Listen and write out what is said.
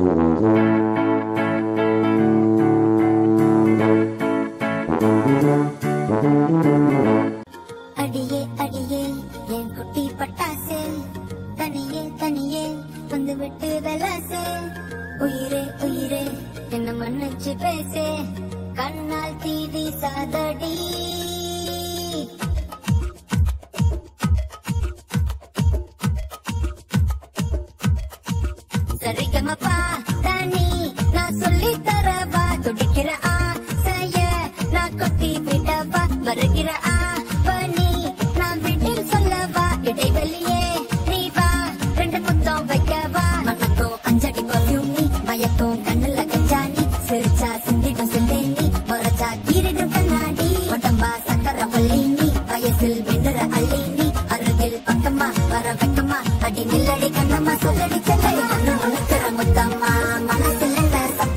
அடியே அடியே என் குட்டி பட்டாசு தனியே தனியே வந்து விட்டு வெலாசு உயிரே உயிரே என்ன மன்னிச்சு பேசே கண்ணால் தீவி சாதடி சரிகமப்பா தனி நான் சொல்லி தரவா துடிக்கிற ஆசைய நான் கொட்டி விடவா வருகிற ஆவணி நான் விட்டில் சொல்லவா இடைவெளியே நீ வா ரெண்டு புத்தம் வைக்கவா மனக்கும் அஞ்சடி பர்ஃபியூம் நீ மயக்கும் கண்ணுல கஞ்சாணி சிரிச்சா சிந்திடும் சிந்தேனி முறைச்சா கீரிடும் கண்ணாடி உடம்பா சக்கர வள்ளி நீ வயசில் வெண்டுற அள்ளி நீ அருகில் பக்கமா வர வெக்கமா அடி நில்லடி கண்ணம்மா சொல்லடி செல்லடி கண்ணு முழுக்கிற முத்தம்மா மனசில் இல்ல சத்தம்